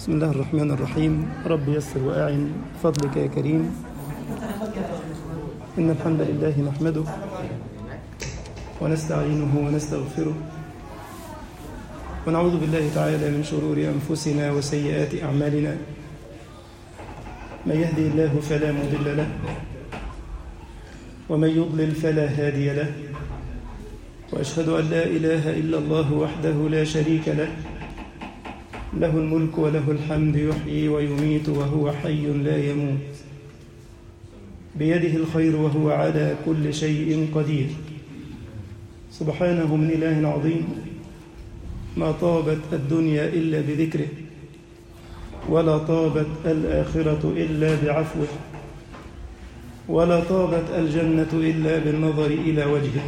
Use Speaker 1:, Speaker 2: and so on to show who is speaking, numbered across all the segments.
Speaker 1: بسم الله الرحمن الرحيم رب يسر وأعن فضلك يا كريم إن الحمد لله نحمده ونستعينه ونستغفره ونعوذ بالله تعالى من شرور أنفسنا وسيئات أعمالنا من يهدي الله فلا مضل له ومن يضلل فلا هادي له وأشهد أن لا إله إلا الله وحده لا شريك له له الملك وله الحمد يحيي ويميت وهو حي لا يموت بيده الخير وهو على كل شيء قدير سبحانه من إله عظيم ما طابت الدنيا إلا بذكره ولا طابت الآخرة إلا بعفوه ولا طابت الجنة إلا بالنظر إلى وجهه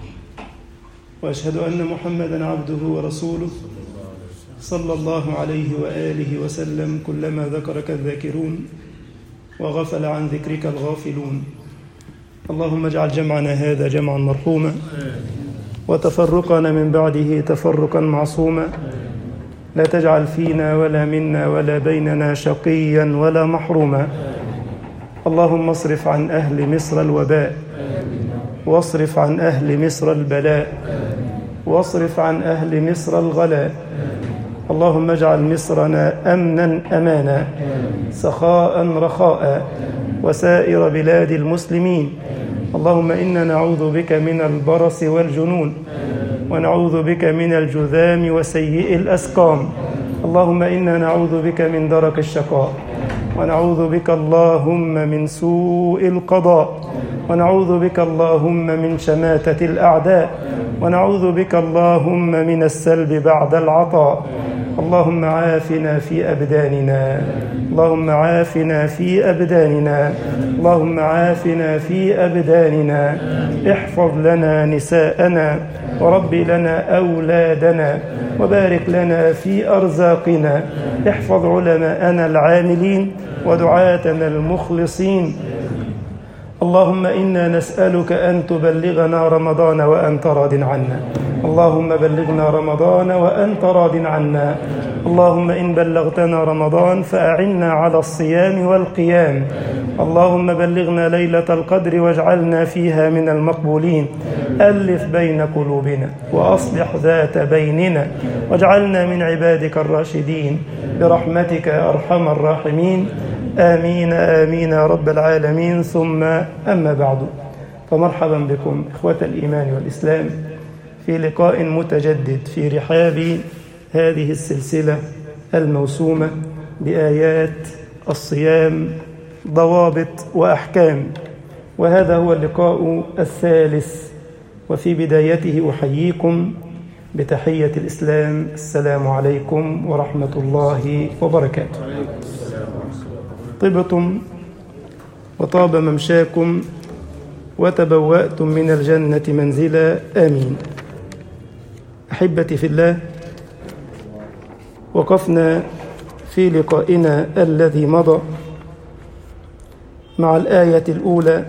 Speaker 1: وأشهد أن محمدا عبده ورسوله صلى الله عليه وآله وسلم كلما ذكرك الذاكرون وغفل عن ذكرك الغافلون اللهم اجعل جمعنا هذا جمعا مرحوما وتفرقنا من بعده تفرقا معصوما لا تجعل فينا ولا منا ولا بيننا شقيا ولا محروما اللهم اصرف عن أهل مصر الوباء واصرف عن أهل مصر البلاء واصرف عن أهل مصر الغلاء اللهم اجعل مصرنا امنا امانا سخاء رخاء وسائر بلاد المسلمين اللهم انا نعوذ بك من البرص والجنون ونعوذ بك من الجذام وسيء الاسقام اللهم انا نعوذ بك من درك الشقاء ونعوذ بك اللهم من سوء القضاء ونعوذ بك اللهم من شماتة الأعداء ونعوذ بك اللهم من السلب بعد العطاء اللهم عافنا في أبداننا اللهم عافنا في أبداننا اللهم عافنا في أبداننا احفظ لنا نساءنا ورب لنا أولادنا وبارك لنا في أرزاقنا احفظ علماءنا العاملين ودعاتنا المخلصين اللهم إنا نسألك أن تبلغنا رمضان وأنت راض عنا اللهم بلغنا رمضان وأنت راض عنا اللهم إن بلغتنا رمضان فأعنا على الصيام والقيام اللهم بلغنا ليلة القدر واجعلنا فيها من المقبولين ألف بين قلوبنا وأصلح ذات بيننا واجعلنا من عبادك الراشدين برحمتك يا أرحم الراحمين آمين آمين يا رب العالمين ثم أما بعد فمرحبا بكم إخوة الإيمان والإسلام في لقاء متجدد في رحاب هذه السلسلة الموسومة بآيات الصيام ضوابط وأحكام وهذا هو اللقاء الثالث وفي بدايته أحييكم بتحية الإسلام السلام عليكم ورحمة الله وبركاته طبتم وطاب ممشاكم وتبوأتم من الجنة منزلا آمين أحبتي في الله وقفنا في لقائنا الذي مضى مع الآية الأولى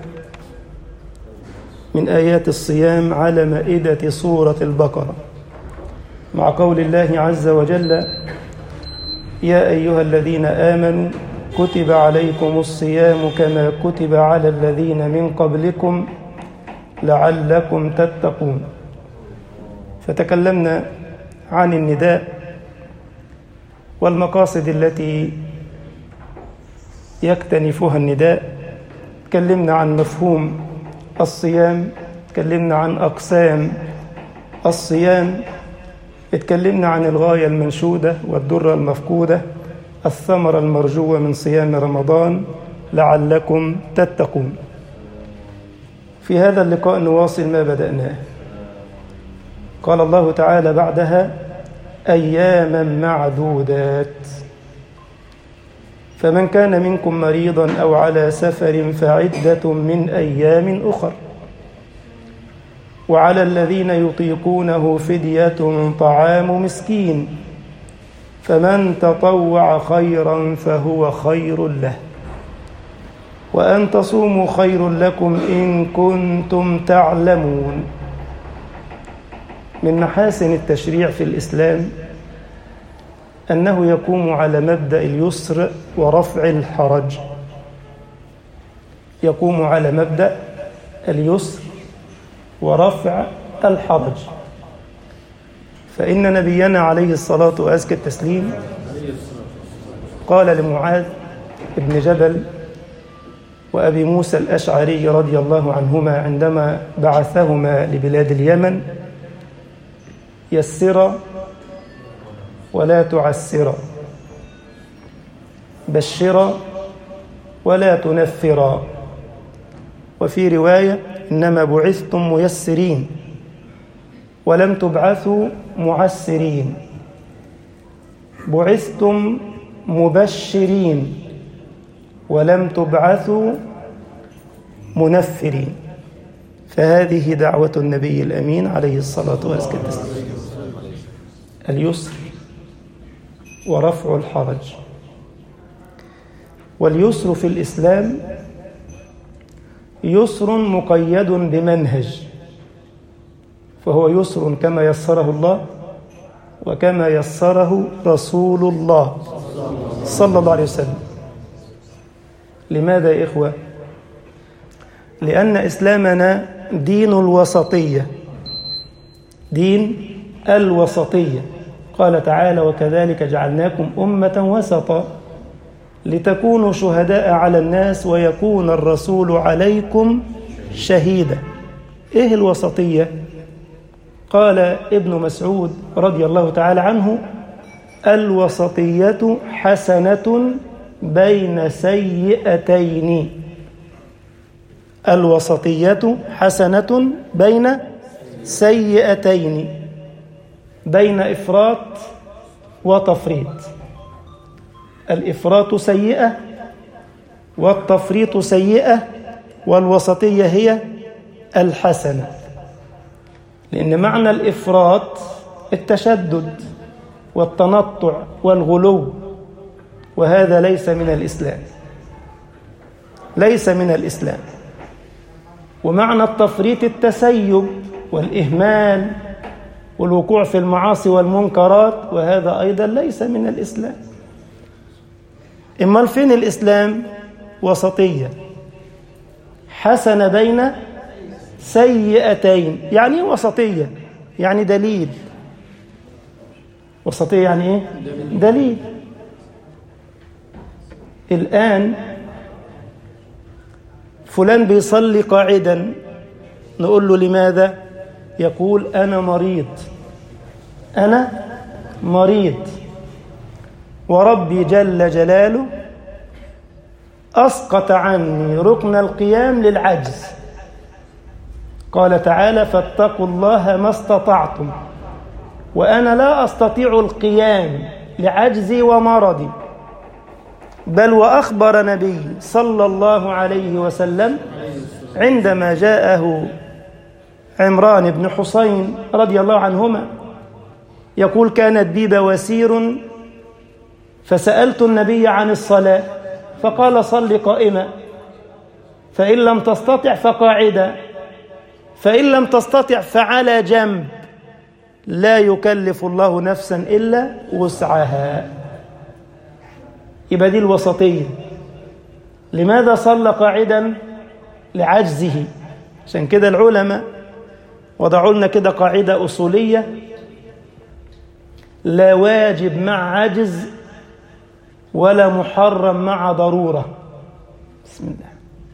Speaker 1: من آيات الصيام على مائدة سورة البقرة مع قول الله عز وجل يا أيها الذين آمنوا كتب عليكم الصيام كما كتب على الذين من قبلكم لعلكم تتقون فتكلمنا عن النداء والمقاصد التي يكتنفها النداء تكلمنا عن مفهوم الصيام تكلمنا عن أقسام الصيام اتكلمنا عن الغاية المنشودة والدرة المفقودة الثمرة المرجوة من صيام رمضان لعلكم تتقون في هذا اللقاء نواصل ما بدأناه قال الله تعالى بعدها أياما معدودات فمن كان منكم مريضا أو على سفر فعدة من أيام أخر وعلى الذين يطيقونه فدية طعام مسكين فمن تطوع خيرا فهو خير له وأن تصوموا خير لكم إن كنتم تعلمون من محاسن التشريع في الإسلام أنه يقوم على مبدأ اليسر ورفع الحرج يقوم على مبدأ اليسر ورفع الحرج فإن نبينا عليه الصلاة وأزكى التسليم قال لمعاذ بن جبل وأبي موسى الأشعري رضي الله عنهما عندما بعثهما لبلاد اليمن يسر ولا تعسر بشر ولا تنفر وفي رواية إنما بعثتم ميسرين ولم تبعثوا معسرين بعثتم مبشرين ولم تبعثوا منفرين فهذه دعوة النبي الأمين عليه الصلاة والسلام اليسر ورفع الحرج واليسر في الإسلام يسر مقيد بمنهج فهو يسر كما يسره الله وكما يسره رسول الله صلى الله عليه وسلم لماذا يا إخوة؟ لأن إسلامنا دين الوسطية دين الوسطية قال تعالى وكذلك جعلناكم أمة وسطا لتكونوا شهداء على الناس ويكون الرسول عليكم شهيدا إيه الوسطية؟ قال ابن مسعود رضي الله تعالى عنه الوسطية حسنة بين سيئتين الوسطية حسنة بين سيئتين بين إفراط وتفريط الإفراط سيئة والتفريط سيئة والوسطية هي الحسنة لأن معنى الإفراط التشدد والتنطع والغلو وهذا ليس من الإسلام ليس من الإسلام ومعنى التفريط التسيب والإهمال والوقوع في المعاصي والمنكرات وهذا أيضا ليس من الإسلام إما فين الإسلام وسطية حسن بين سيئتين يعني ايه وسطية يعني دليل وسطية يعني ايه دليل الآن فلان بيصلي قاعدا نقول له لماذا يقول أنا مريض أنا مريض وربي جل جلاله أسقط عني ركن القيام للعجز قال تعالى فاتقوا الله ما استطعتم وأنا لا أستطيع القيام لعجزي ومرضي بل وأخبر نبي صلى الله عليه وسلم عندما جاءه عمران بن حسين رضي الله عنهما يقول كانت بي بواسير فسألت النبي عن الصلاة فقال صل قائما فإن لم تستطع فقاعدا فإن لم تستطع فعلى جنب لا يكلف الله نفسا إلا وسعها يبقى دي الوسطية لماذا صلى قاعدا لعجزه عشان كده العلماء وضعوا لنا كده قاعدة أصولية لا واجب مع عجز ولا محرم مع ضرورة بسم الله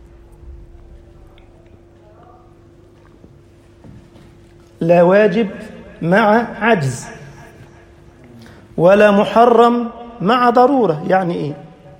Speaker 1: لا واجب مع عجز ولا محرم مع ضرورة يعني إيه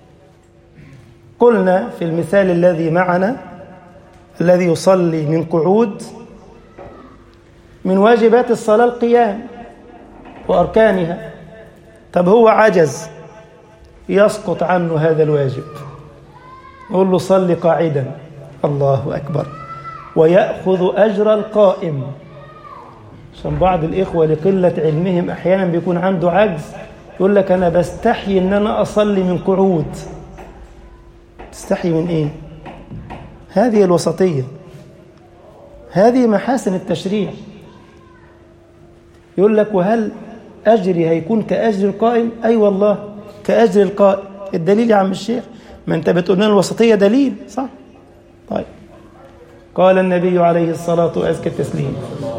Speaker 1: قلنا في المثال الذي معنا الذي يصلي من قعود من واجبات الصلاة القيام وأركانها طب هو عجز يسقط عنه هذا الواجب نقول له صل قاعدا الله أكبر ويأخذ أجر القائم عشان بعض الإخوة لقلة علمهم أحيانا بيكون عنده عجز يقول لك أنا بستحي إن أنا أصلي من قعود تستحي من إيه؟ هذه الوسطية هذه محاسن التشريع يقول لك وهل أجري هيكون كأجر القائم أي أيوة والله كأجر القائم الدليل يا عم الشيخ ما أنت بتقول لنا الوسطية دليل صح طيب قال النبي عليه الصلاة وأزكى التسليم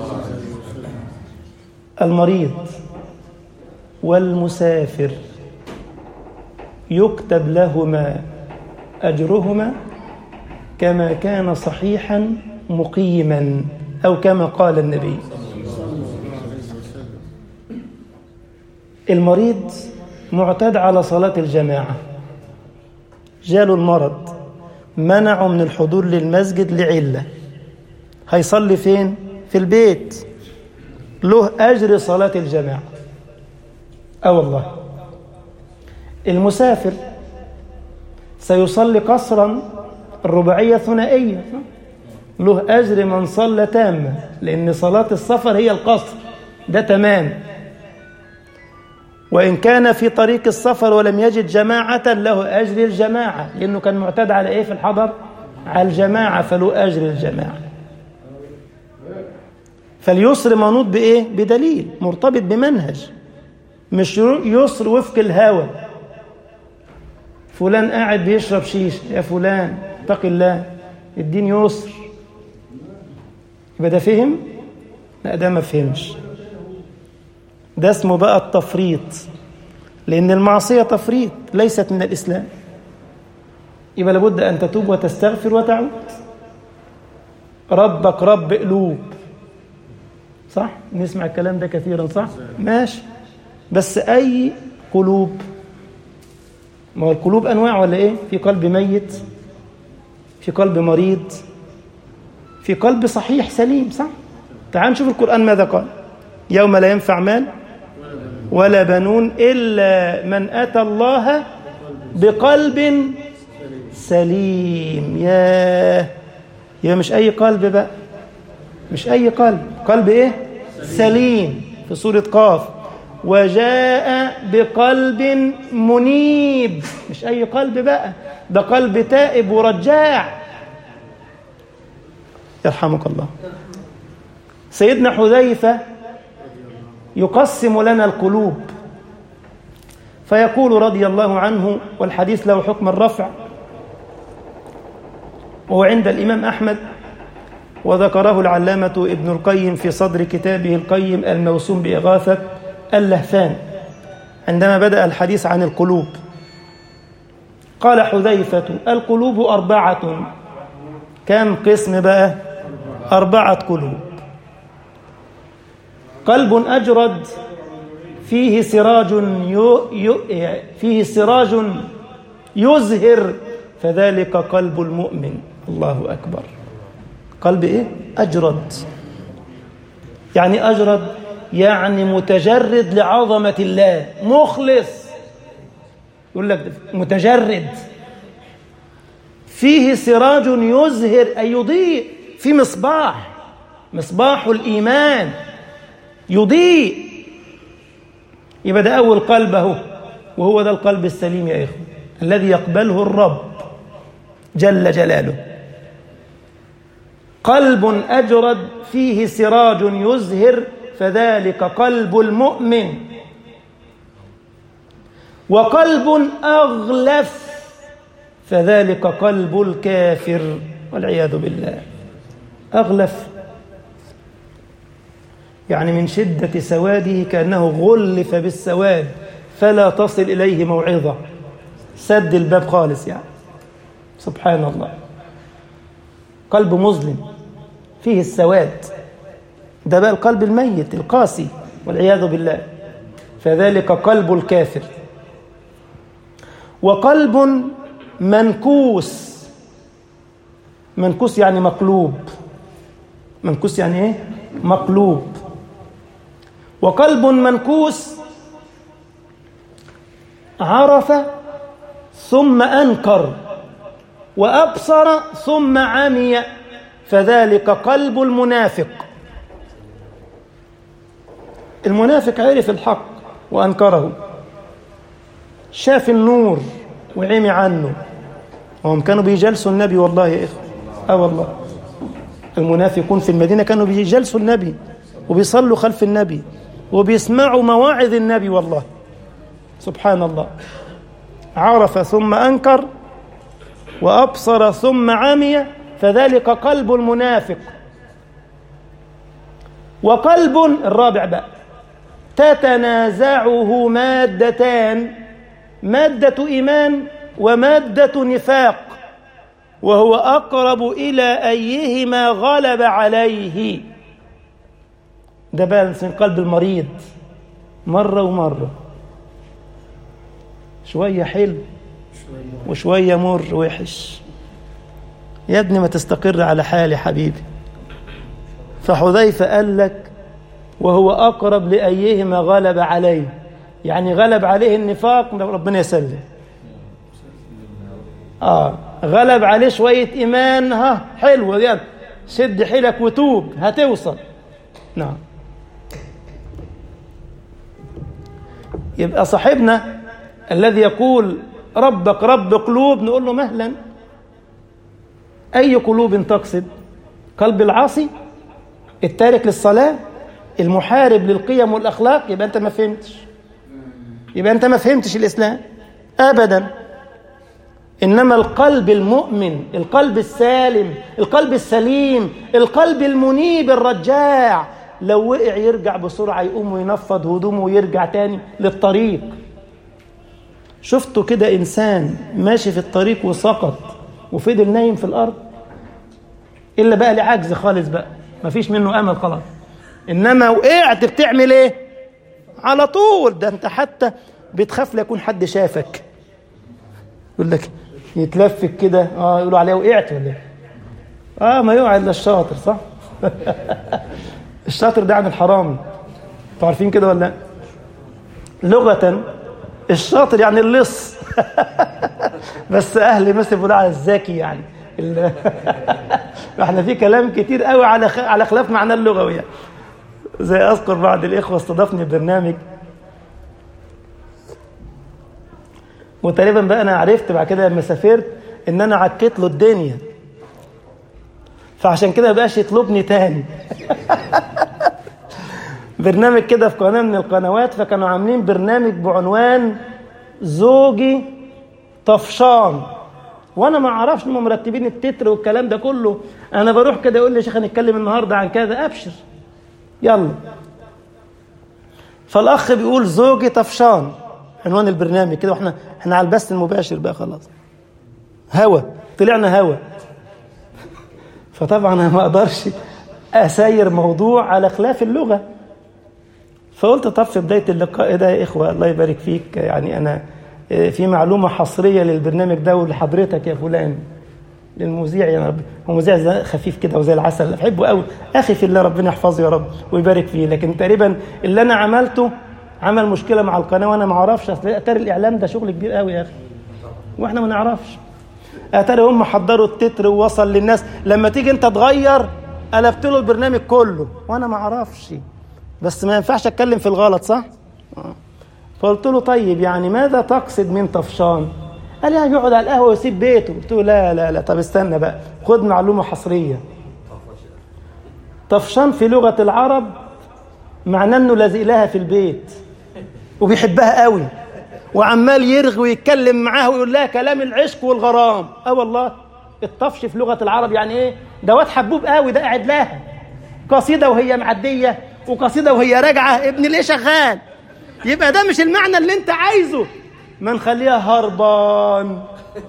Speaker 1: المريض والمسافر يكتب لهما أجرهما كما كان صحيحا مقيما أو كما قال النبي المريض معتاد على صلاة الجماعة جاله المرض منعه من الحضور للمسجد لعلة هيصلي فين؟ في البيت له أجر صلاة الجماعة أه والله المسافر سيصلي قصرا الرباعية ثنائية له أجر من صلى تامة لأن صلاة السفر هي القصر ده تمام وإن كان في طريق السفر ولم يجد جماعة له أجر الجماعة لأنه كان معتاد على إيه في الحضر على الجماعة فله أجر الجماعة فاليسر منوط بإيه بدليل مرتبط بمنهج مش يسر وفق الهوى فلان قاعد بيشرب شيش يا فلان اتق الله الدين يسر يبقى ده فهم لا ده ما فهمش ده اسمه بقى التفريط لأن المعصية تفريط ليست من الإسلام يبقى لابد أن تتوب وتستغفر وتعود ربك رب قلوب صح نسمع الكلام ده كثيرا صح ماشي بس أي قلوب ما هو القلوب أنواع ولا إيه في قلب ميت في قلب مريض في قلب صحيح سليم صح تعال نشوف القرآن ماذا قال يوم لا ينفع مال ولا بنون إلا من أتى الله بقلب سليم يا يا مش أي قلب بقى مش أي قلب قلب إيه سليم في سورة قاف وجاء بقلب منيب مش أي قلب بقى ده قلب تائب ورجاع يرحمك الله سيدنا حذيفة يقسم لنا القلوب فيقول رضي الله عنه والحديث له حكم الرفع وهو عند الإمام أحمد وذكره العلامة ابن القيم في صدر كتابه القيم الموسوم بإغاثة اللهفان عندما بدأ الحديث عن القلوب قال حذيفة القلوب أربعة كم قسم بقى أربعة قلوب قلب أجرد فيه سراج يو يو فيه سراج يزهر فذلك قلب المؤمن الله أكبر قلب إيه؟ أجرد يعني أجرد يعني متجرد لعظمة الله مخلص يقول لك متجرد فيه سراج يزهر أي يضيء في مصباح مصباح الإيمان يضيء يبقى ده أول قلب أهو وهو ده القلب السليم يا إخوة الذي يقبله الرب جل جلاله قلب أجرد فيه سراج يزهر فذلك قلب المؤمن وقلب أغلف فذلك قلب الكافر والعياذ بالله أغلف يعني من شدة سواده كأنه غلف بالسواد فلا تصل إليه موعظة سد الباب خالص يعني سبحان الله قلب مظلم فيه السواد ده بقى القلب الميت القاسي والعياذ بالله فذلك قلب الكافر وقلب منكوس منكوس يعني مقلوب منكوس يعني ايه مقلوب وقلب منكوس عرف ثم انكر وابصر ثم عمي فذلك قلب المنافق المنافق عرف الحق وانكره شاف النور وعمي عنه وهم كانوا بيجلسوا النبي والله يا اخوه اه والله المنافقون في المدينه كانوا بيجلسوا النبي وبيصلوا خلف النبي وبيسمعوا مواعظ النبي والله سبحان الله عرف ثم أنكر وأبصر ثم عمي فذلك قلب المنافق وقلب الرابع بقى تتنازعه مادتان مادة إيمان ومادة نفاق وهو أقرب إلى أيهما غلب عليه ده بقى قلب المريض مرة ومرة شوية حلو وشوية مر وحش يا ابني ما تستقر على حالي حبيبي فحذيفة قال لك وهو أقرب لأيهما غلب عليه يعني غلب عليه النفاق ربنا يسلم آه غلب عليه شوية إيمان ها حلوة يعني شد حيلك وتوب هتوصل نعم يبقى صاحبنا الذي يقول ربك رب قلوب نقول له مهلا أي قلوب تقصد قلب العاصي التارك للصلاة المحارب للقيم والأخلاق يبقى أنت ما فهمتش يبقى أنت ما فهمتش الإسلام أبدا إنما القلب المؤمن القلب السالم القلب السليم القلب المنيب الرجاع لو وقع يرجع بسرعة يقوم وينفض هدومه ويرجع تاني للطريق شفتوا كده إنسان ماشي في الطريق وسقط وفضل نايم في الأرض إلا بقى لعجز خالص بقى مفيش منه أمل خلاص إنما وقعت بتعمل إيه على طول ده أنت حتى بتخاف لا يكون حد شافك يقول لك يتلفك كده اه يقولوا عليه وقعت ولا ايه اه ما يقع الا الشاطر صح الشاطر ده عن الحرامي انتوا عارفين كده ولا لا لغة الشاطر يعني اللص بس اهل مصر بيقولوا على الذكي يعني احنا في كلام كتير قوي على خ... على خلاف معناه اللغوي يعني. زي اذكر بعض الاخوه استضافني برنامج وتقريبا بقى انا عرفت بعد كده لما سافرت ان انا عكيت له الدنيا فعشان كده بقاش يطلبني تاني برنامج كده في قناه من القنوات فكانوا عاملين برنامج بعنوان زوجي طفشان وانا ما اعرفش انهم مرتبين التتر والكلام ده كله انا بروح كده يقول لي يا شيخ هنتكلم النهارده عن كذا ابشر يلا فالاخ بيقول زوجي طفشان عنوان البرنامج كده واحنا احنا على البث المباشر بقى خلاص هوا طلعنا هوا فطبعا انا ما اقدرش اساير موضوع على خلاف اللغه فقلت طب في بدايه اللقاء ده يا اخوه الله يبارك فيك يعني انا في معلومه حصريه للبرنامج ده ولحضرتك يا فلان للمذيع يا رب هو مذيع خفيف كده وزي العسل بحبه قوي اخي في الله ربنا يحفظه يا رب ويبارك فيه لكن تقريبا اللي انا عملته عمل مشكله مع القناه وانا ما اعرفش اصل اتاري الاعلام ده شغل كبير قوي يا اخي واحنا ما نعرفش اتاري هم حضروا التتر ووصل للناس لما تيجي انت تغير قلبت له البرنامج كله وانا ما اعرفش بس ما ينفعش اتكلم في الغلط صح فقلت له طيب يعني ماذا تقصد من طفشان قال يعني يقعد على القهوه ويسيب بيته قلت له لا لا لا طب استنى بقى خد معلومه حصريه طفشان في لغه العرب معناه انه لازق لها في البيت وبيحبها قوي وعمال يرغي ويتكلم معاها ويقول لها كلام العشق والغرام اه والله الطفش في لغه العرب يعني ايه ده واد حبوب قوي ده قاعد لها قصيده وهي معديه وقصيده وهي راجعه ابن ليه شغال يبقى ده مش المعنى اللي انت عايزه ما نخليها هربان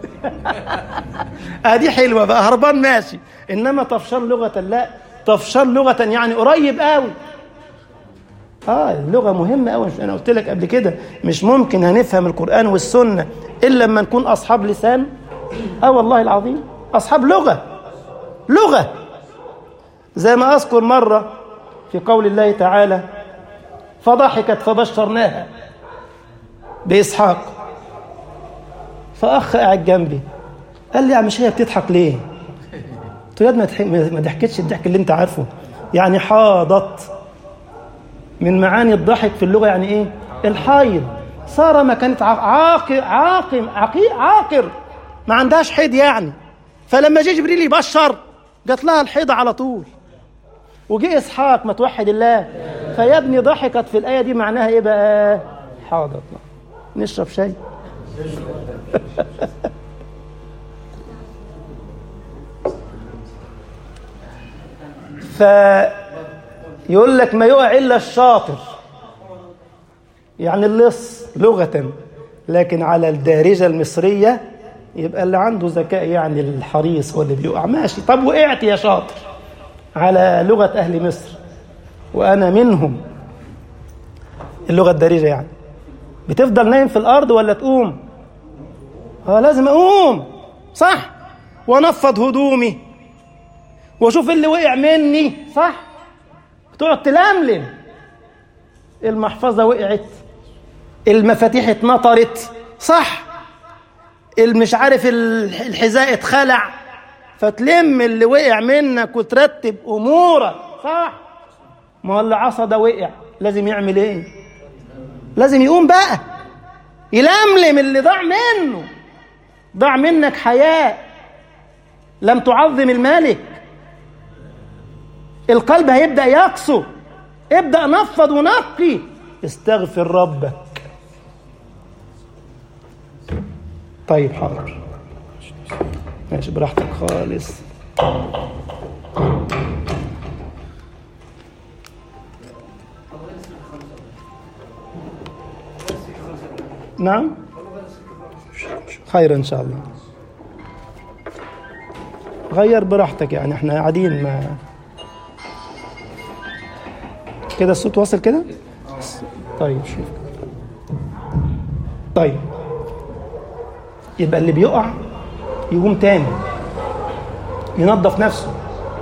Speaker 1: ادي حلوه بقى هربان ماشي انما طفشان لغه لا طفشان لغه يعني قريب قوي اه اللغه مهمه قوي انا قلت لك قبل كده مش ممكن هنفهم القران والسنه الا لما نكون اصحاب لسان اه والله العظيم اصحاب لغه لغه زي ما اذكر مره في قول الله تعالى فضحكت فبشرناها باسحاق فاخ قاعد جنبي قال لي يا مش هي بتضحك ليه قلت له ما ضحكتش الضحك اللي انت عارفه يعني حاضت من معاني الضحك في اللغه يعني ايه الحايض ساره ما كانت عاقر عاقم عقي عاقر ما عندهاش حيض يعني فلما جه جبريل يبشر جات لها الحيضه على طول وجه اسحاق ما توحد الله فيا ابني ضحكت في الآية دي معناها إيه بقى حاضر نشرب شاي فيقول لك ما يقع إلا الشاطر يعني اللص لغة لكن على الدارجة المصرية يبقى اللي عنده ذكاء يعني الحريص هو اللي بيقع ماشي طب وقعت يا شاطر على لغة أهل مصر وأنا منهم اللغة الدارجة يعني بتفضل نايم في الأرض ولا تقوم اه لازم أقوم صح وانفض هدومي واشوف اللي وقع مني صح تقعد تلملم المحفظة وقعت المفاتيح اتنطرت صح مش عارف الحذاء اتخلع فتلم اللي وقع منك وترتب امورك صح ما هو اللي عصا ده وقع لازم يعمل ايه لازم يقوم بقى يلملم اللي ضاع منه ضاع منك حياة لم تعظم الملك القلب هيبدأ يقسو ابدأ نفض ونقي استغفر ربك طيب حاضر ماشي براحتك خالص نعم خير ان شاء الله غير براحتك يعني احنا قاعدين ما كده الصوت واصل كده طيب شوف طيب يبقى اللي بيقع يقوم تاني ينظف نفسه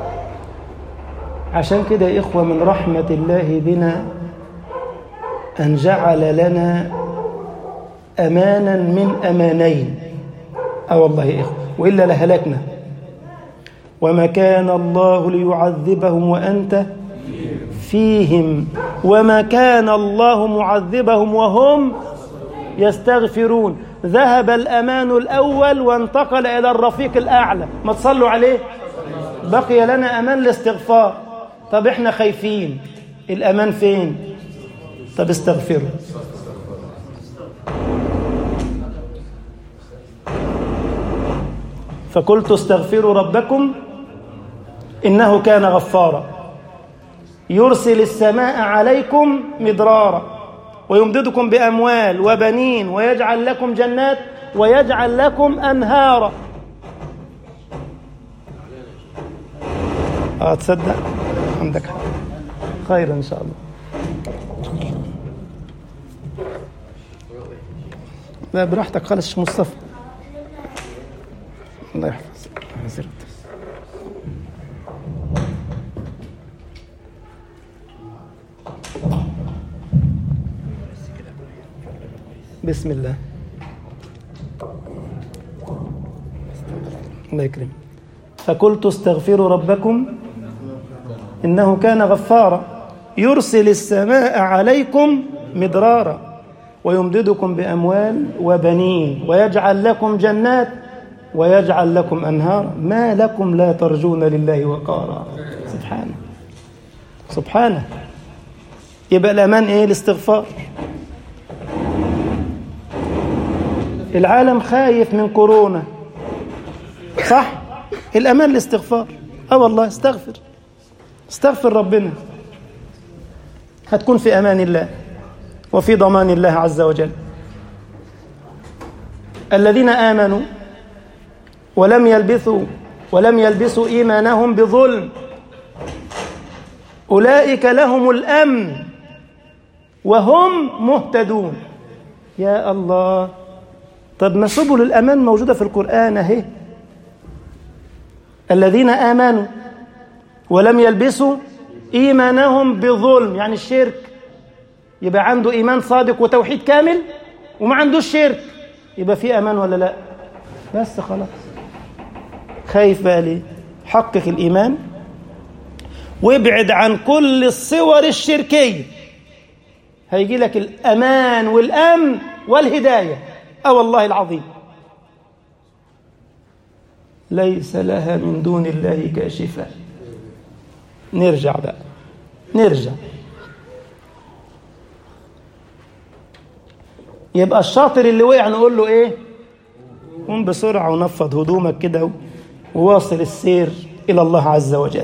Speaker 1: عشان كده يا إخوة من رحمة الله بنا أن جعل لنا أمانا من أمانين أه والله يا إخوة وإلا لهلكنا وما كان الله ليعذبهم وأنت فيهم وما كان الله معذبهم وهم يستغفرون ذهب الأمان الأول وانتقل إلى الرفيق الأعلى ما تصلوا عليه بقي لنا أمان الاستغفار طب إحنا خايفين الأمان فين طب استغفروا فقلت استغفروا ربكم إنه كان غفارا يرسل السماء عليكم مدرارا ويمددكم بأموال وبنين ويجعل لكم جنات ويجعل لكم أنهارا اه تصدق عندك حق خير ان شاء الله لا براحتك خالص شيخ مصطفى الله يحفظ حضرتك بسم الله الله يكرم فقلت استغفروا ربكم إنه كان غفارا يرسل السماء عليكم مدرارا ويمددكم بأموال وبنين ويجعل لكم جنات ويجعل لكم أنهارا ما لكم لا ترجون لله وقارا سبحانه سبحانه يبقى الأمان إيه الاستغفار العالم خايف من كورونا صح الأمان الاستغفار اه والله استغفر استغفر ربنا هتكون في أمان الله وفي ضمان الله عز وجل الذين آمنوا ولم يلبثوا ولم يلبسوا إيمانهم بظلم أولئك لهم الأمن وهم مهتدون يا الله طب ما سبل الأمان موجودة في القرآن أهي الذين آمنوا ولم يلبسوا إيمانهم بظلم يعني الشرك يبقى عنده إيمان صادق وتوحيد كامل وما عندوش شرك يبقى في أمان ولا لا بس خلاص خايف بقى ليه حقق الإيمان وابعد عن كل الصور الشركية هيجي لك الأمان والأمن والهداية أه والله العظيم ليس لها من دون الله كاشفة نرجع بقى نرجع يبقى الشاطر اللي وقع نقول له ايه قوم بسرعة ونفض هدومك كده وواصل السير إلى الله عز وجل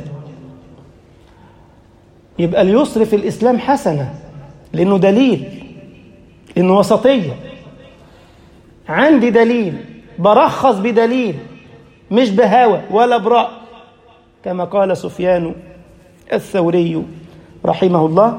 Speaker 1: يبقى اليسر في الإسلام حسنة لأنه دليل لأنه وسطية عندي دليل برخص بدليل مش بهوى ولا برأي كما قال سفيان الثوري رحمه الله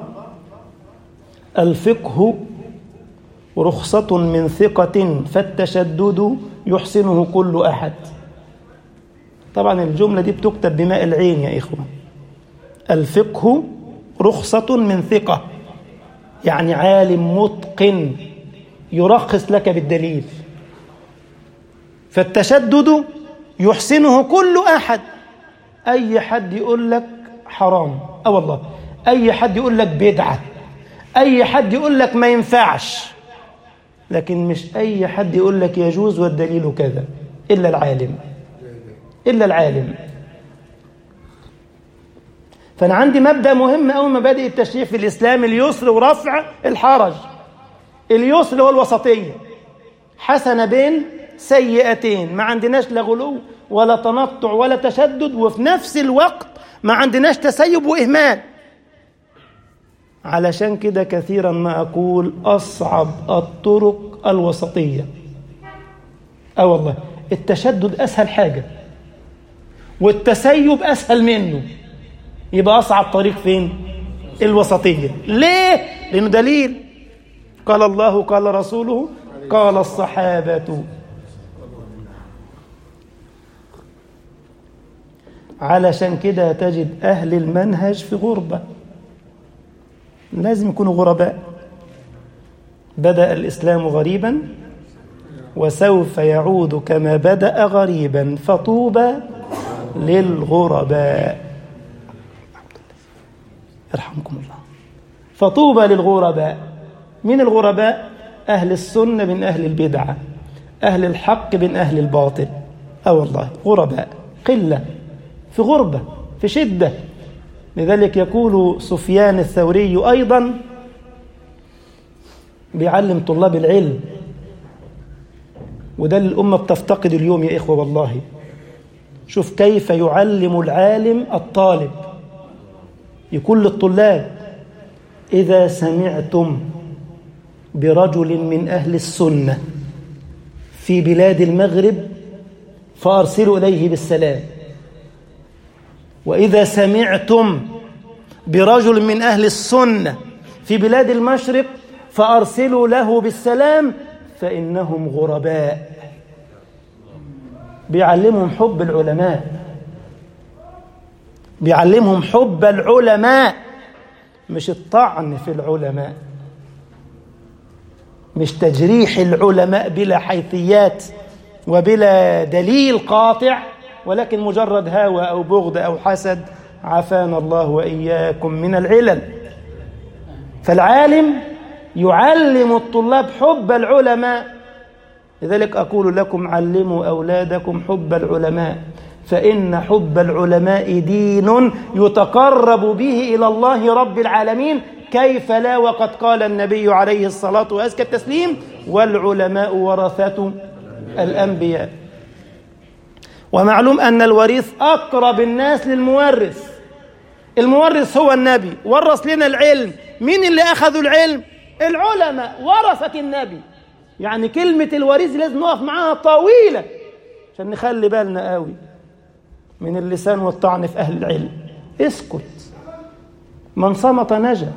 Speaker 1: الفقه رخصة من ثقة فالتشدد يحسنه كل أحد طبعا الجملة دي بتكتب بماء العين يا إخوة الفقه رخصة من ثقة يعني عالم متقن يرخص لك بالدليل فالتشدد يحسنه كل أحد أي حد يقول لك حرام أه والله أي حد يقول لك بدعة أي حد يقول لك ما ينفعش لكن مش أي حد يقول لك يجوز والدليل كذا إلا العالم إلا العالم فأنا عندي مبدأ مهم أو مبادئ التشريع في الإسلام اليسر ورفع الحرج اليسر هو الوسطية حسنة بين سيئتين ما عندناش لا غلو ولا تنطع ولا تشدد وفي نفس الوقت ما عندناش تسيب وإهمال علشان كده كثيرا ما أقول أصعب الطرق الوسطية أه والله التشدد أسهل حاجة والتسيب أسهل منه يبقى أصعب طريق فين الوسطية ليه لأنه دليل قال الله قال رسوله قال الصحابة علشان كده تجد أهل المنهج في غربة لازم يكونوا غرباء بدأ الإسلام غريبا وسوف يعود كما بدأ غريبا فطوبى للغرباء يرحمكم الله فطوبى للغرباء من الغرباء أهل السنة من أهل البدعة أهل الحق من أهل الباطل أه والله غرباء قلة في غربة في شدة لذلك يقول سفيان الثوري أيضا بيعلم طلاب العلم وده اللي الأمة بتفتقد اليوم يا إخوة والله شوف كيف يعلم العالم الطالب يقول للطلاب إذا سمعتم برجل من أهل السنة في بلاد المغرب فأرسلوا إليه بالسلام وإذا سمعتم برجل من أهل السنة في بلاد المشرق فأرسلوا له بالسلام فإنهم غرباء بيعلمهم حب العلماء بيعلمهم حب العلماء مش الطعن في العلماء مش تجريح العلماء بلا حيثيات وبلا دليل قاطع ولكن مجرد هوى أو بغض أو حسد عافانا الله وإياكم من العلل فالعالم يعلم الطلاب حب العلماء لذلك أقول لكم علموا أولادكم حب العلماء فإن حب العلماء دين يتقرب به إلى الله رب العالمين كيف لا وقد قال النبي عليه الصلاة وأزكى التسليم والعلماء ورثة الأنبياء ومعلوم أن الوريث أقرب الناس للمورث المورث هو النبي ورث لنا العلم مين اللي أخذوا العلم العلماء ورثة النبي يعني كلمة الوريث لازم نقف معاها طويلة عشان نخلي بالنا قوي من اللسان والطعن في أهل العلم اسكت من صمت نجا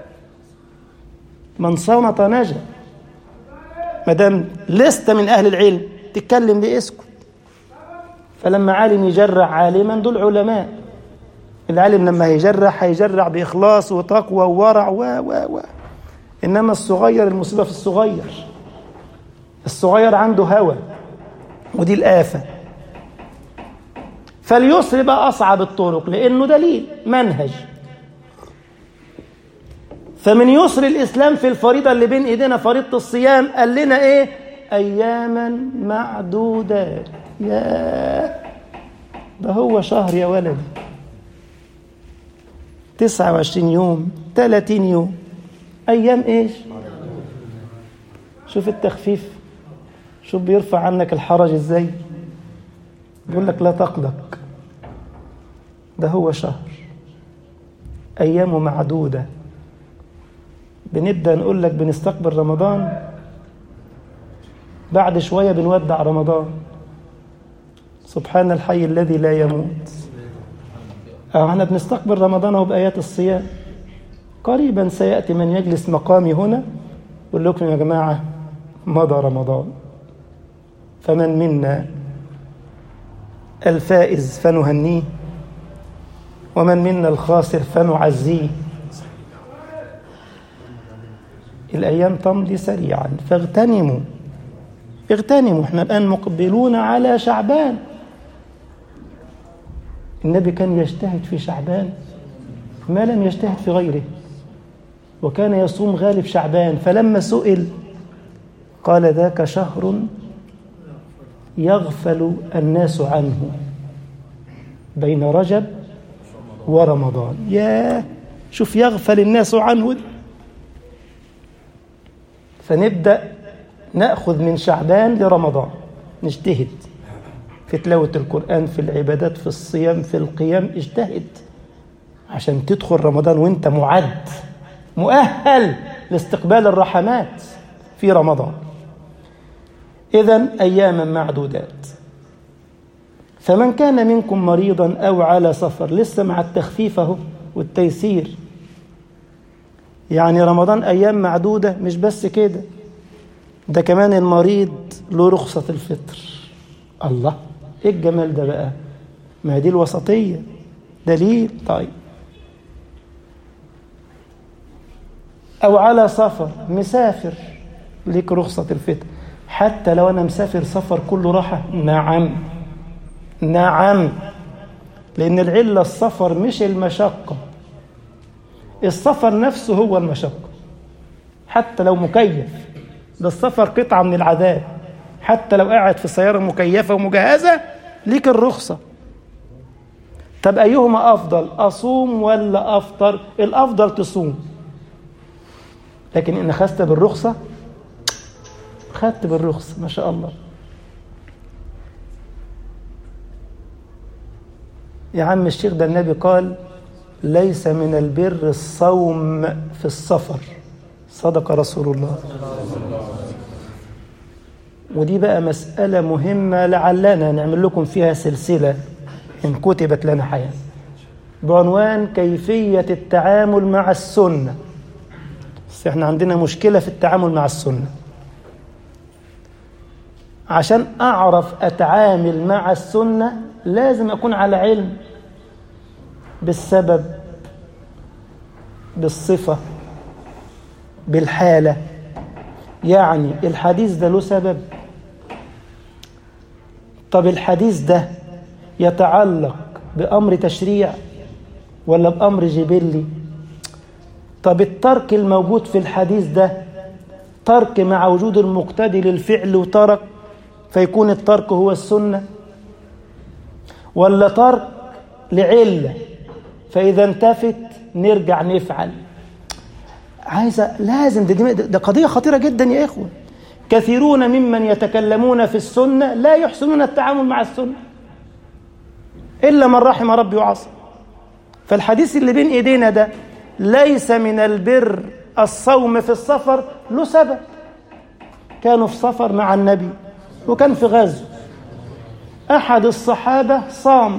Speaker 1: من صمت نجا ما دام لست من أهل العلم تتكلم ليه اسكت فلما عالم يجرع عالما دول علماء العالم لما هيجرح هيجرع بإخلاص وتقوى وورع و و و إنما الصغير المصيبة في الصغير الصغير عنده هوى ودي الآفة فاليسر بقى أصعب الطرق لأنه دليل منهج فمن يسر الإسلام في الفريضة اللي بين إيدينا فريضة الصيام قال لنا إيه أياما معدودات يا ده هو شهر يا ولدي تسعة وعشرين يوم ثلاثين يوم أيام إيش شوف التخفيف شوف بيرفع عنك الحرج ازاي بيقول لك لا تقلق ده هو شهر أيامه معدودة بنبدأ نقول لك بنستقبل رمضان بعد شوية بنودع رمضان سبحان الحي الذي لا يموت احنا بنستقبل رمضان اهو بآيات الصيام قريبا سيأتي من يجلس مقامي هنا يقول لكم يا جماعة مضى رمضان فمن منا الفائز فنهنيه ومن منا الخاسر فنعزيه الأيام تمضي سريعا فاغتنموا اغتنموا احنا الآن مقبلون على شعبان النبي كان يجتهد في شعبان ما لم يجتهد في غيره وكان يصوم غالب شعبان فلما سئل قال ذاك شهر يغفل الناس عنه بين رجب ورمضان يا شوف يغفل الناس عنه فنبدأ نأخذ من شعبان لرمضان نجتهد في تلاوة القرآن في العبادات في الصيام في القيام اجتهد عشان تدخل رمضان وانت معد مؤهل لاستقبال الرحمات في رمضان إذا أياما معدودات فمن كان منكم مريضا أو على سفر لسه مع التخفيف اهو والتيسير يعني رمضان أيام معدودة مش بس كده ده كمان المريض له رخصة الفطر الله ايه الجمال ده بقى ما دي الوسطية دليل طيب أو على سفر مسافر ليك رخصة الفطر حتى لو أنا مسافر سفر كله راحة نعم نعم لأن العلة السفر مش المشقة السفر نفسه هو المشقة حتى لو مكيف ده السفر قطعة من العذاب حتى لو قاعد في سيارة مكيفة ومجهزة ليك الرخصة طب أيهما أفضل أصوم ولا أفطر الأفضل تصوم لكن إن أخذت بالرخصة خدت بالرخصة ما شاء الله يا عم الشيخ ده النبي قال ليس من البر الصوم في السفر صدق رسول الله ودي بقى مسألة مهمة لعلنا نعمل لكم فيها سلسلة إن كتبت لنا حياة بعنوان كيفية التعامل مع السنة بس احنا عندنا مشكلة في التعامل مع السنة عشان أعرف أتعامل مع السنة لازم أكون على علم بالسبب بالصفة بالحالة يعني الحديث ده له سبب طب الحديث ده يتعلق بأمر تشريع ولا بأمر جبلي طب الترك الموجود في الحديث ده ترك مع وجود المقتدي للفعل وترك فيكون الترك هو السنة ولا ترك لعلة فإذا انتفت نرجع نفعل عايزة لازم دي, دي قضية خطيرة جدا يا إخوة كثيرون ممن يتكلمون في السنة لا يحسنون التعامل مع السنة إلا من رحم ربي وعصى فالحديث اللي بين إيدينا ده ليس من البر الصوم في السفر له سبب كانوا في سفر مع النبي وكان في غزو أحد الصحابة صام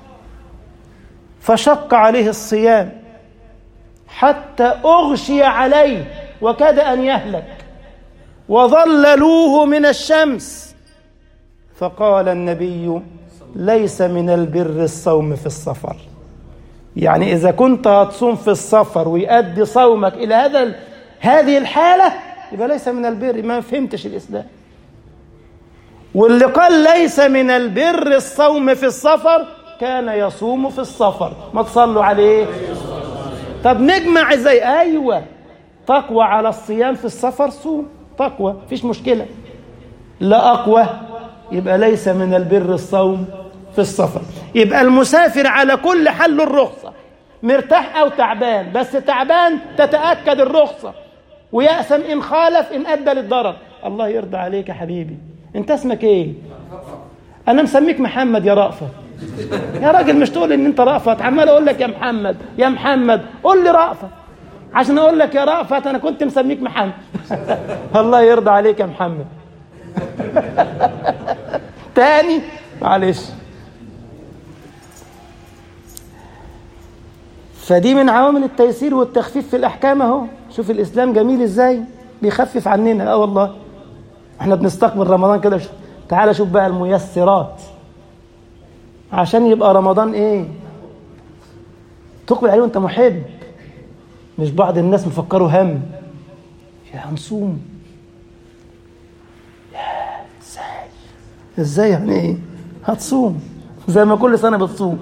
Speaker 1: فشق عليه الصيام حتى أغشي عليه وكاد أن يهلك وظللوه من الشمس فقال النبي ليس من البر الصوم في السفر يعني إذا كنت هتصوم في السفر ويؤدي صومك إلى هذا هذه الحالة يبقى ليس من البر ما فهمتش الإسلام واللي قال ليس من البر الصوم في السفر كان يصوم في السفر ما تصلوا عليه طب نجمع ازاي ايوه تقوى على الصيام في السفر صوم تقوى مفيش مشكله لا اقوى يبقى ليس من البر الصوم في السفر يبقى المسافر على كل حل الرخصه مرتاح او تعبان بس تعبان تتاكد الرخصه ويأسم ان خالف ان ادى للضرر الله يرضى عليك يا حبيبي انت اسمك ايه انا مسميك محمد يا رأفت يا راجل مش تقول ان انت رأفت عمال اقول لك يا محمد يا محمد قول لي رأفت عشان اقول لك يا رأفت انا كنت مسميك محمد الله يرضى عليك يا محمد تاني معلش فدي من عوامل التيسير والتخفيف في الاحكام اهو شوف الاسلام جميل ازاي بيخفف عننا اه والله احنا بنستقبل رمضان كده تعال شوف بقى الميسرات عشان يبقى رمضان ايه تقبل عليه وانت محب مش بعض الناس مفكروا هم يا هنصوم يا ازاي ازاي يعني ايه هتصوم زي ما كل سنه بتصوم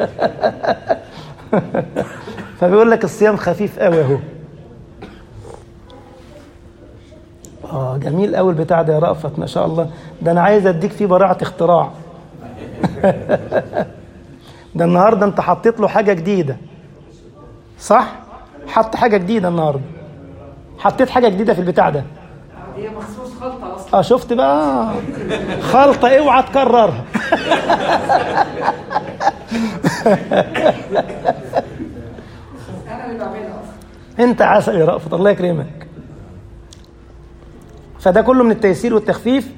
Speaker 1: فبيقول لك الصيام خفيف قوي اهو اه جميل قوي البتاع ده يا رأفت ما شاء الله ده انا عايز اديك فيه براعه اختراع ده النهارده انت حطيت له حاجه جديده صح حط حاجه جديده النهارده حطيت حاجه جديده في البتاع ده
Speaker 2: هي مخصوص خلطه اصلا
Speaker 1: اه شفت بقى خلطه اوعى تكررها
Speaker 2: انا اللي بعملها اصلا
Speaker 1: انت عسل يا رأفت الله يكرمك فده كله من التيسير والتخفيف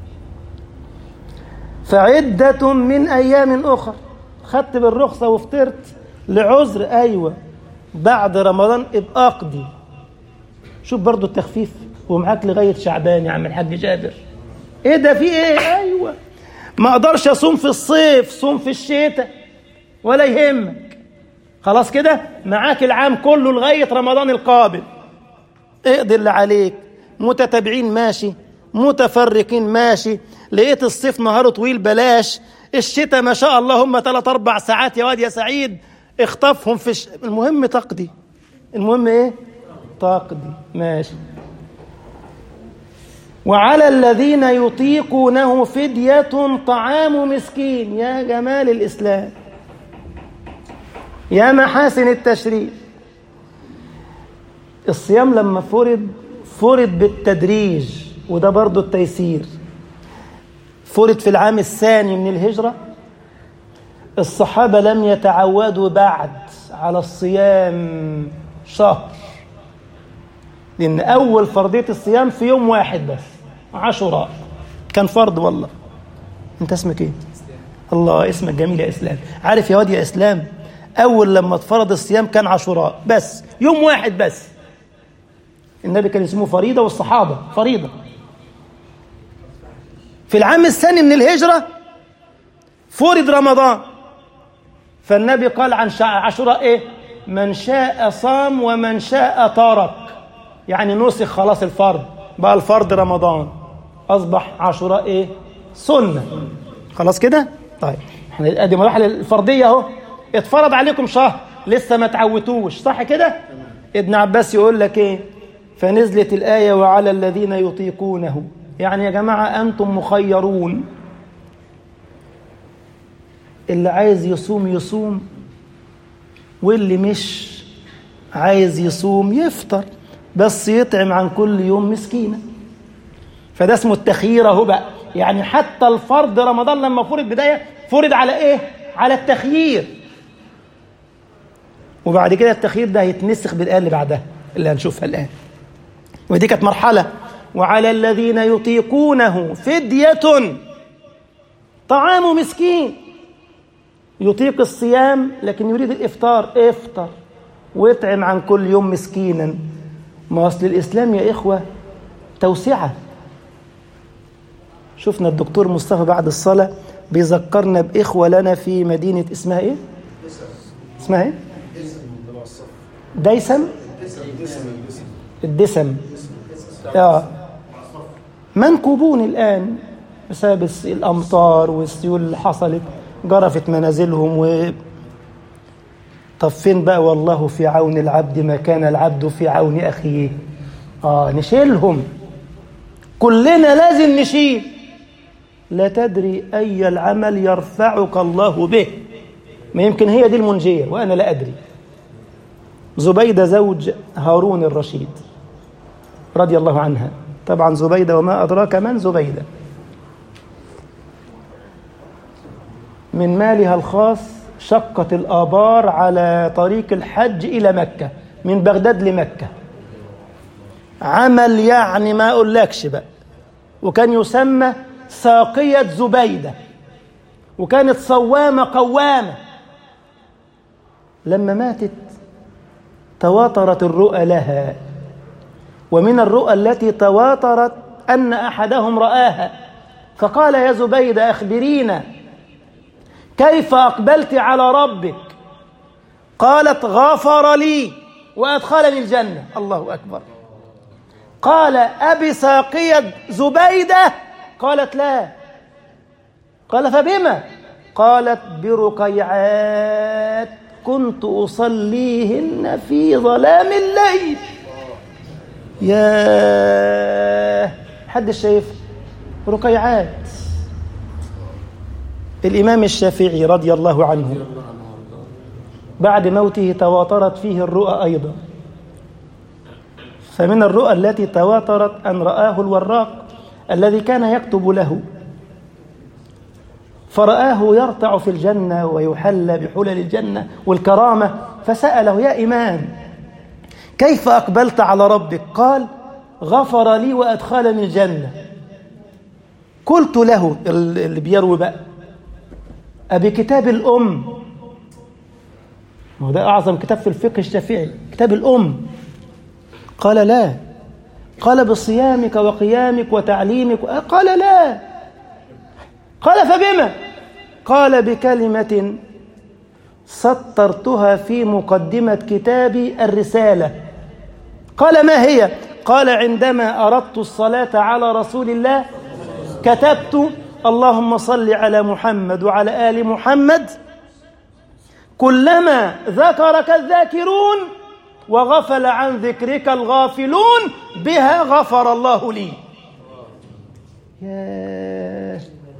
Speaker 1: فعدة من أيام أخر خدت بالرخصة وفطرت لعذر أيوة بعد رمضان ابقى أقضي شوف برضو التخفيف ومعاك لغاية شعبان يا عم الحاج جابر ايه ده في ايه ايوه ما اقدرش اصوم في الصيف صوم في الشتاء ولا يهمك خلاص كده معاك العام كله لغاية رمضان القابل اقضي اللي عليك متتابعين ماشي متفرقين ماشي لقيت الصيف نهاره طويل بلاش الشتاء ما شاء الله هم ثلاث اربع ساعات يا واد يا سعيد اخطفهم في الش... المهم تقضي المهم ايه تقضي ماشي وعلى الذين يطيقونه فدية طعام مسكين يا جمال الإسلام يا محاسن التشريع الصيام لما فرض فرض بالتدريج وده برضو التيسير فرض في العام الثاني من الهجرة الصحابة لم يتعودوا بعد على الصيام شهر لأن أول فرضية الصيام في يوم واحد بس عاشوراء كان فرض والله أنت اسمك إيه؟ الله اسمك جميل يا إسلام عارف يا واد يا إسلام أول لما اتفرض الصيام كان عاشوراء بس يوم واحد بس النبي كان اسمه فريضة والصحابة فريضة في العام الثاني من الهجرة فرض رمضان فالنبي قال عن عاشوراء ايه من شاء صام ومن شاء ترك يعني نسخ خلاص الفرض بقى الفرض رمضان اصبح عاشوراء ايه سنة خلاص كده طيب احنا ادي مراحل الفرضية اهو اتفرض عليكم شهر لسه ما تعودوش صح كده ابن عباس يقول لك ايه فنزلت الآية وعلى الذين يطيقونه يعني يا جماعة أنتم مخيرون اللي عايز يصوم يصوم واللي مش عايز يصوم يفطر بس يطعم عن كل يوم مسكينة فده اسمه التخيير اهو بقى يعني حتى الفرض رمضان لما فرض بداية فرض على ايه على التخيير وبعد كده التخيير ده هيتنسخ بالآية اللي بعدها اللي هنشوفها الآن ودي كانت مرحلة وعلى الذين يطيقونه فدية طعام مسكين يطيق الصيام لكن يريد الإفطار افطر واطعم عن كل يوم مسكينا ما أصل الإسلام يا إخوة توسعة شفنا الدكتور مصطفى بعد الصلاة بيذكرنا بإخوة لنا في مدينة اسمها إيه؟ اسمها إيه؟ ديسم الدسم آه. منكوبون الآن بسبب الأمطار والسيول اللي حصلت جرفت منازلهم و طب فين بقى والله في عون العبد ما كان العبد في عون أخيه آه نشيلهم كلنا لازم نشيل لا تدري أي العمل يرفعك الله به ما يمكن هي دي المنجية وأنا لا أدري زبيدة زوج هارون الرشيد رضي الله عنها طبعا زبيدة وما أدراك من زبيدة من مالها الخاص شقت الآبار على طريق الحج إلى مكة من بغداد لمكة عمل يعني ما أقولكش بقى وكان يسمى ساقية زبيدة وكانت صوامة قوامة لما ماتت تواترت الرؤى لها ومن الرؤى التي تواترت أن أحدهم رآها فقال يا زبيدة أخبرينا كيف أقبلت على ربك قالت غفر لي وأدخلني الجنة الله أكبر قال أبي ساقية زبيدة قالت لا قال فبما قالت برقيعات كنت أصليهن في ظلام الليل يا حد شايف رقيعات الإمام الشافعي رضي الله عنه بعد موته تواترت فيه الرؤى أيضا فمن الرؤى التي تواترت أن رآه الوراق الذي كان يكتب له فرآه يرتع في الجنة ويحلى بحلل الجنة والكرامة فسأله يا إمام كيف أقبلت على ربك قال غفر لي وأدخلني الجنة قلت له اللي بيروي بقى أبي كتاب الأم وده أعظم كتاب في الفقه الشافعي كتاب الأم قال لا قال بصيامك وقيامك وتعليمك قال لا قال فبما قال بكلمة سطرتها في مقدمة كتابي الرسالة قال ما هي قال عندما أردت الصلاة على رسول الله كتبت اللهم صل على محمد وعلى آل محمد كلما ذكرك الذاكرون وغفل عن ذكرك الغافلون بها غفر الله لي ياه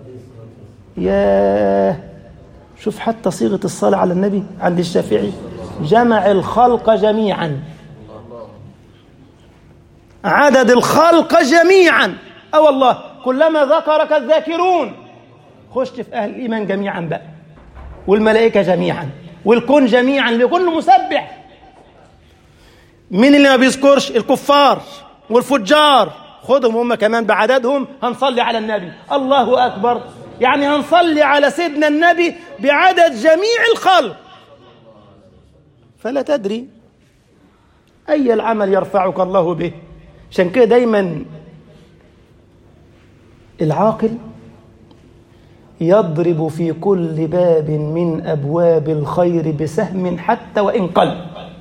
Speaker 1: ياه شوف حتى صيغة الصلاة على النبي عند الشافعي جمع الخلق جميعا عدد الخلق جميعا أه والله كلما ذكرك الذاكرون خش في أهل الإيمان جميعا بقى والملائكة جميعا والكون جميعا لكل مسبح مين اللي ما بيذكرش الكفار والفجار خدهم هم كمان بعددهم هنصلي على النبي الله أكبر يعني هنصلي على سيدنا النبي بعدد جميع الخلق فلا تدري أي العمل يرفعك الله به عشان كده دايما العاقل يضرب في كل باب من أبواب الخير بسهم حتى وإن قل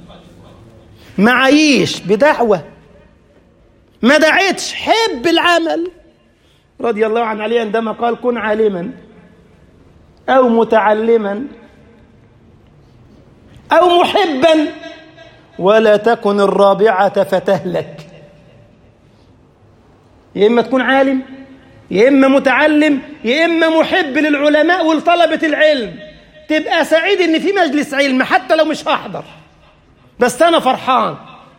Speaker 1: معايش بدعوة ما دعيتش حب العمل رضي الله عن علي عندما قال كن عالما أو متعلما أو محبا ولا تكن الرابعة فتهلك يا إما تكون عالم يا إما متعلم يا إما محب للعلماء ولطلبة العلم تبقى سعيد إن في مجلس علم حتى لو مش هحضر بس أنا فرحان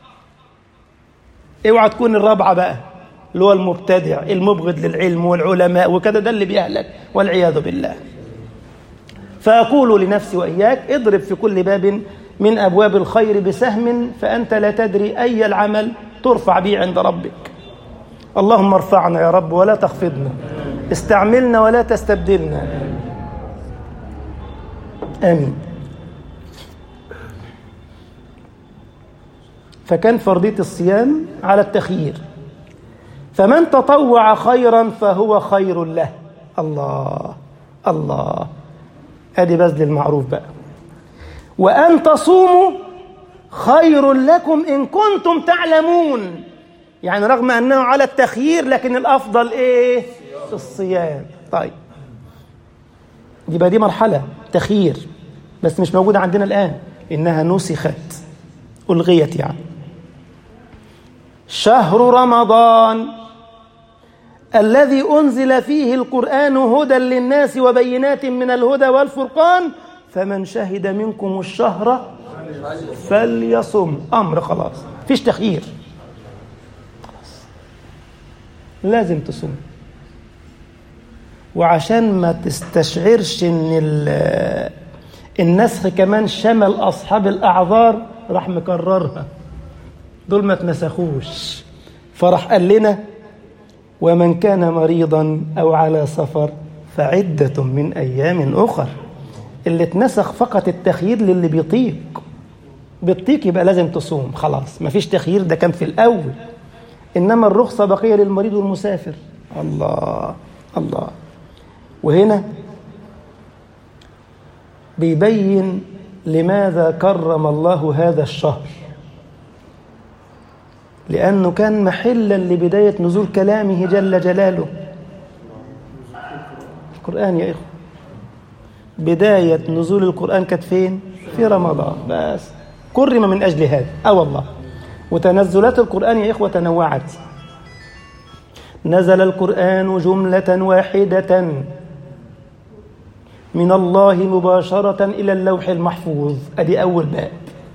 Speaker 1: اوعى تكون الرابعة بقى اللي هو المبتدع المبغض للعلم والعلماء وكذا ده اللي بيهلك والعياذ بالله فأقول لنفسي وإياك اضرب في كل باب من أبواب الخير بسهم فأنت لا تدري أي العمل ترفع به عند ربك اللهم ارفعنا يا رب ولا تخفضنا استعملنا ولا تستبدلنا آمين فكان فرضية الصيام على التخيير فمن تطوع خيرا فهو خير له الله الله ادي بذل المعروف بقى وان تصوموا خير لكم ان كنتم تعلمون يعني رغم انه على التخيير لكن الافضل ايه الصيام طيب يبقى دي مرحله تخيير بس مش موجوده عندنا الان انها نسخت الغيت يعني شهر رمضان الذي انزل فيه القران هدى للناس وبينات من الهدى والفرقان فمن شهد منكم الشهر فليصم امر خلاص فيش تخيير لازم تصوم وعشان ما تستشعرش ان النسخ كمان شمل اصحاب الاعذار راح مكررها دول ما اتنسخوش فراح قال لنا ومن كان مريضا او على سفر فعدة من ايام اخر اللي اتنسخ فقط التخيير للي بيطيق بيطيق يبقى لازم تصوم خلاص مفيش تخيير ده كان في الاول انما الرخصة بقية للمريض والمسافر الله الله وهنا بيبين لماذا كرم الله هذا الشهر لأنه كان محلا لبداية نزول كلامه جل جلاله القرآن يا إخوة بداية نزول القرآن كانت فين؟ في رمضان بس كرم من أجل هذا أه والله وتنزلات القرآن يا إخوة تنوعت نزل القرآن جملة واحدة من الله مباشرة إلى اللوح المحفوظ أدي أول باب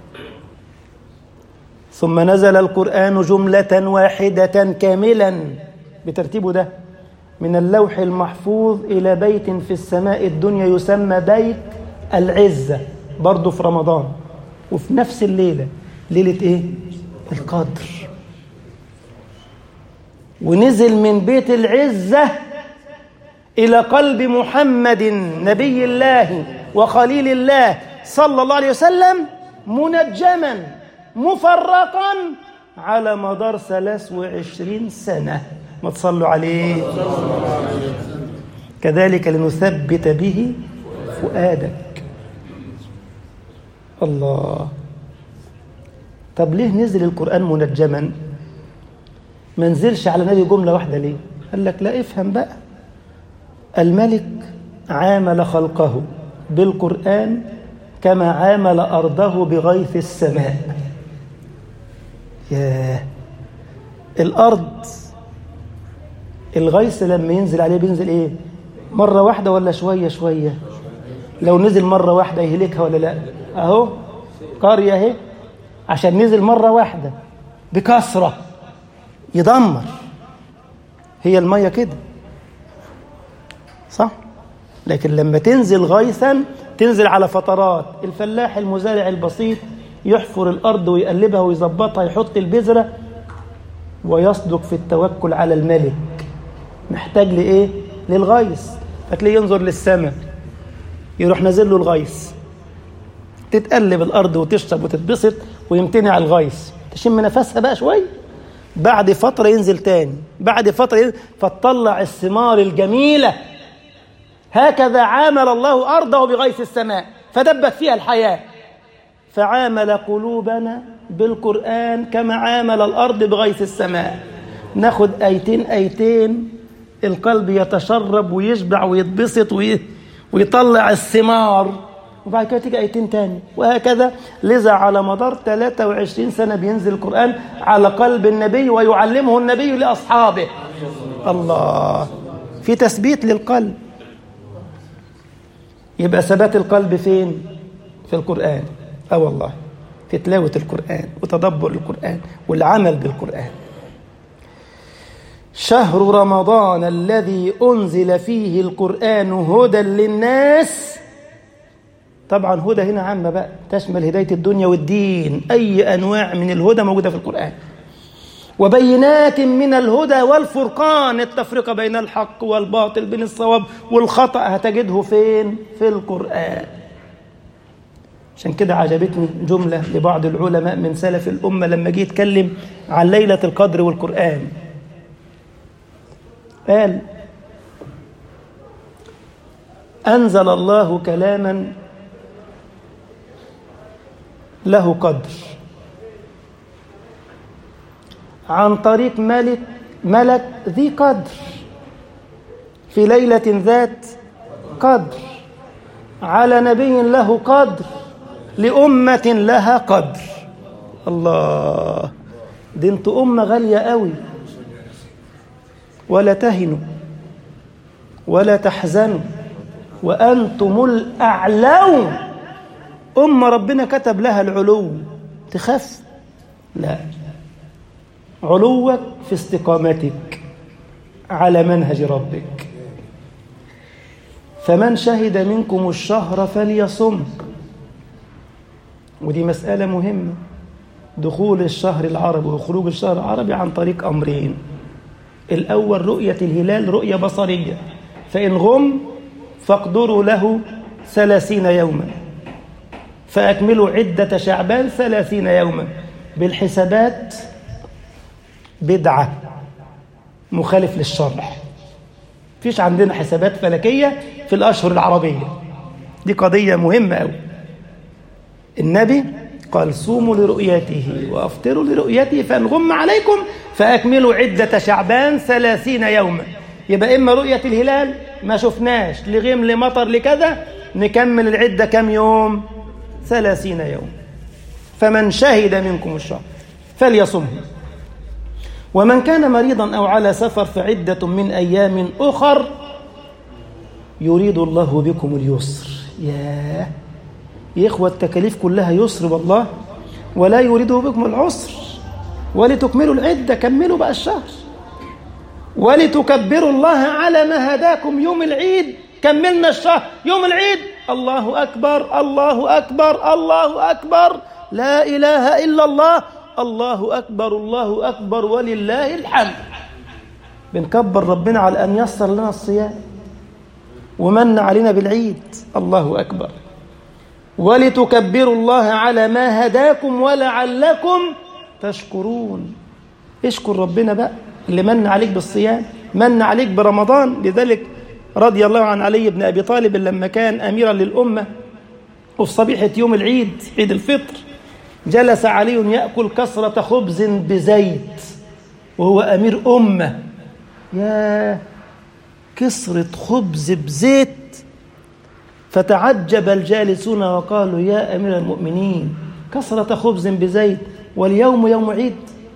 Speaker 1: ثم نزل القرآن جملة واحدة كاملا بترتيبه ده من اللوح المحفوظ إلى بيت في السماء الدنيا يسمى بيت العزة برضه في رمضان وفي نفس الليلة ليلة إيه؟ القدر ونزل من بيت العزة إلى قلب محمد نبي الله وخليل الله صلى الله عليه وسلم منجما مفرقا على مدار 23 سنة ما تصلوا عليه كذلك لنثبت به فؤادك الله طب ليه نزل القرآن منجما ما نزلش على نبي جملة واحدة ليه قال لك لا افهم بقى الملك عامل خلقه بالقرآن كما عامل أرضه بغيث السماء ياه الأرض الغيث لما ينزل عليه بينزل إيه مرة واحدة ولا شوية شوية لو نزل مرة واحدة يهلكها ولا لا أهو قرية أهي عشان نزل مرة واحدة بكثرة يدمر هي المية كده صح لكن لما تنزل غيثا تنزل على فترات الفلاح المزارع البسيط يحفر الأرض ويقلبها ويظبطها يحط البذرة ويصدق في التوكل على الملك محتاج لإيه؟ للغيث فتلاقيه ينظر للسماء يروح نازل له الغيث تتقلب الأرض وتشرب وتتبسط ويمتنع الغيث تشم نفسها بقى شوية بعد فترة ينزل تاني بعد فترة ينزل فتطلع الثمار الجميلة هكذا عامل الله أرضه بغيث السماء فدبت فيها الحياة فعامل قلوبنا بالقرآن كما عامل الأرض بغيث السماء ناخد أيتين أيتين القلب يتشرب ويشبع ويتبسط وي... ويطلع الثمار وبعد كده تيجي أيتين تاني وهكذا لذا على مدار 23 سنة بينزل القرآن على قلب النبي ويعلمه النبي لأصحابه الله في تثبيت للقلب يبقى ثبات القلب فين في القرآن اه والله في تلاوة القرآن وتدبر القرآن والعمل بالقرآن شهر رمضان الذي أنزل فيه القرآن هدى للناس طبعا هدى هنا عامة بقى تشمل هداية الدنيا والدين أي أنواع من الهدى موجودة في القرآن وبينات من الهدى والفرقان التفرقة بين الحق والباطل بين الصواب والخطأ هتجده فين؟ في القرآن عشان كده عجبتني جملة لبعض العلماء من سلف الأمة لما جه يتكلم عن ليلة القدر والقرآن قال أنزل الله كلاما له قدر عن طريق ملك ملك ذي قدر في ليلة ذات قدر على نبي له قدر لأمة لها قدر الله دي انتوا أمة غالية قوي ولا تهنوا ولا تحزنوا وأنتم الأعلون أمة ربنا كتب لها العلو تخاف لا علوك في استقامتك على منهج ربك فمن شهد منكم الشهر فليصم ودي مسألة مهمة دخول الشهر العربي وخروج الشهر العربي عن طريق أمرين الأول رؤية الهلال رؤية بصرية فإن غم فاقدروا له ثلاثين يوما فأكملوا عدة شعبان ثلاثين يوما بالحسابات بدعة مخالف للشرع فيش عندنا حسابات فلكية في الأشهر العربية دي قضية مهمة أوي النبي قال صوموا لرؤيته وأفطروا لرؤيته فإن غم عليكم فأكملوا عدة شعبان ثلاثين يوما يبقى إما رؤية الهلال ما شفناش لغيم لمطر لكذا نكمل العدة كم يوم ثلاثين يوم فمن شهد منكم الشهر فليصمه ومن كان مريضا أو على سفر فعدة من أيام أخر يريد الله بكم اليسر ياه يا إخوة التكاليف كلها يسر والله ولا يريد بكم العسر ولتكملوا العدة كملوا بقى الشهر ولتكبروا الله على ما هداكم يوم العيد كملنا الشهر يوم العيد الله أكبر الله أكبر الله أكبر لا إله إلا الله الله أكبر الله أكبر ولله الحمد بنكبر ربنا على أن يسر لنا الصيام ومن علينا بالعيد الله أكبر ولتكبروا الله على ما هداكم ولعلكم تشكرون اشكر ربنا بقى اللي من عليك بالصيام من عليك برمضان لذلك رضي الله عن علي بن أبي طالب لما كان أميرا للأمة وفي صبيحة يوم العيد عيد الفطر جلس علي يأكل كسرة خبز بزيت وهو أمير أمة يا كسرة خبز بزيت فتعجب الجالسون وقالوا يا أمير المؤمنين كسرة خبز بزيت واليوم يوم عيد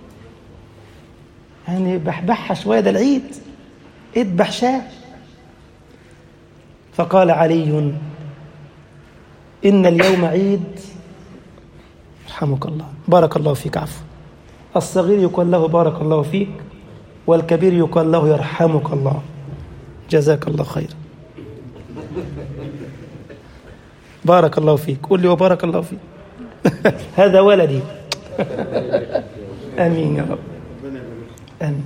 Speaker 1: يعني بحبحها شوية ده العيد اذبح شاه فقال علي إن اليوم عيد رحمك الله بارك الله فيك عفو الصغير يقال له بارك الله فيك والكبير يقال له يرحمك الله جزاك الله خيرا بارك الله فيك قل لي وبارك الله فيك هذا ولدي امين يا رب امين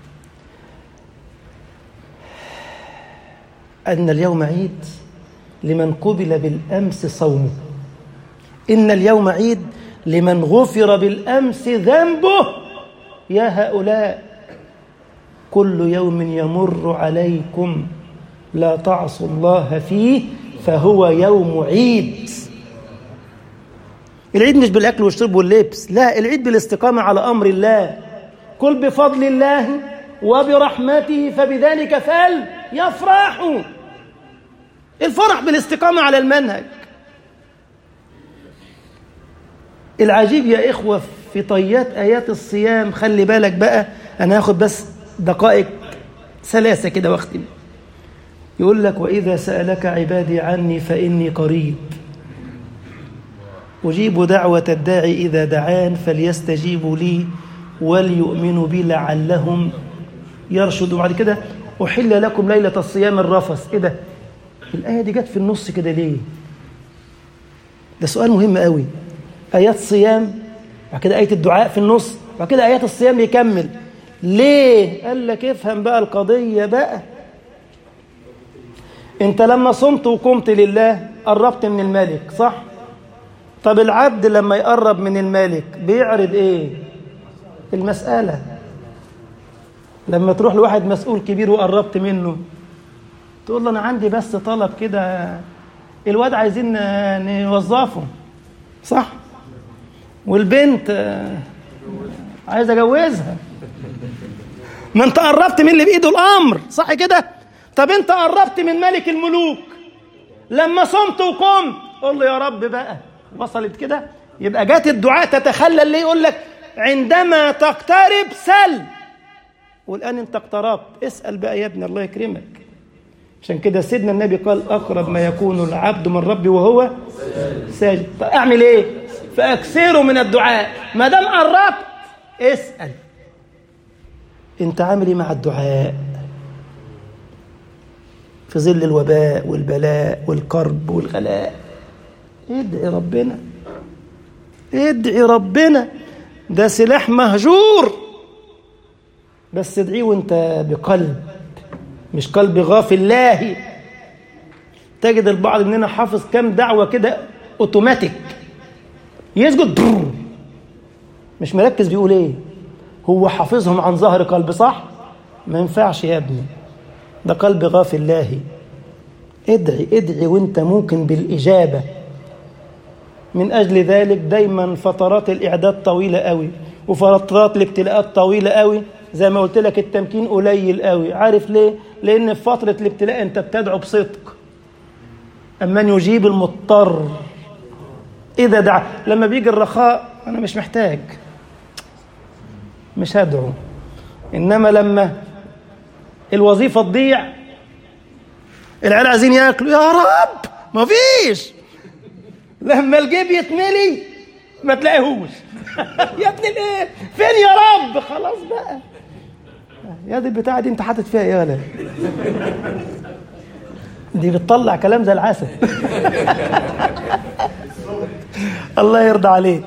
Speaker 1: ان اليوم عيد لمن قبل بالامس صومه ان اليوم عيد لمن غفر بالامس ذنبه يا هؤلاء كل يوم يمر عليكم لا تعصوا الله فيه فهو يوم عيد العيد مش بالاكل والشرب واللبس لا العيد بالاستقامه على امر الله كل بفضل الله وبرحمته فبذلك فليفرحوا الفرح بالاستقامه على المنهج العجيب يا إخوة في طيات آيات الصيام خلي بالك بقى أنا هاخد بس دقائق ثلاثة كده واختم يقول لك وإذا سألك عبادي عني فإني قريب أجيب دعوة الداعي إذا دعان فليستجيبوا لي وليؤمنوا بي لعلهم يرشدوا بعد كده أحل لكم ليلة الصيام الرفث إيه ده؟ الآية دي جت في النص كده ليه؟ ده سؤال مهم قوي آيات صيام بعد كده آية الدعاء في النص بعد كده آيات الصيام يكمل ليه؟ قال لك افهم بقى القضية بقى انت لما صمت وقمت لله قربت من الملك صح؟ طب العبد لما يقرب من الملك بيعرض ايه؟ المسألة لما تروح لواحد مسؤول كبير وقربت منه تقول له انا عندي بس طلب كده الواد عايزين نوظفه صح؟ والبنت عايز اجوزها ما انت قربت من اللي بايده الامر صح كده طب انت قربت من ملك الملوك لما صمت وقمت قول له يا رب بقى وصلت كده يبقى جات الدعاء تتخلل ليه يقول لك عندما تقترب سل والان انت اقتربت اسال بقى يا ابني الله يكرمك عشان كده سيدنا النبي قال اقرب ما يكون العبد من ربي وهو ساجد طب اعمل ايه فاكثروا من الدعاء ما دام قربت اسال انت عامل ايه مع الدعاء في ظل الوباء والبلاء والكرب والغلاء ادعي ربنا ادعي ربنا ده سلاح مهجور بس ادعيه وانت بقلب مش قلب غافل لاهي تجد البعض مننا حافظ كام دعوة كده اوتوماتيك يسجد برر. مش مركز بيقول ايه هو حافظهم عن ظهر قلب صح ما ينفعش يا ابني ده قلب غافل لاهي ادعي ادعي وانت ممكن بالإجابة من أجل ذلك دايما فترات الإعداد طويلة قوي وفترات الابتلاءات طويلة قوي زي ما قلت لك التمكين قليل قوي عارف ليه؟ لأن في فترة الابتلاء أنت بتدعو بصدق أمن يجيب المضطر إذا دعا لما بيجي الرخاء أنا مش محتاج مش هدعو إنما لما الوظيفة تضيع العيال عايزين ياكلوا يا رب ما فيش لما الجيب يتملي ما تلاقيهوش يا ابني الايه فين يا رب خلاص بقى يا دي البتاعه دي انت حاطط فيها ايه ولا دي بتطلع كلام زي العسل الله يرضى عليك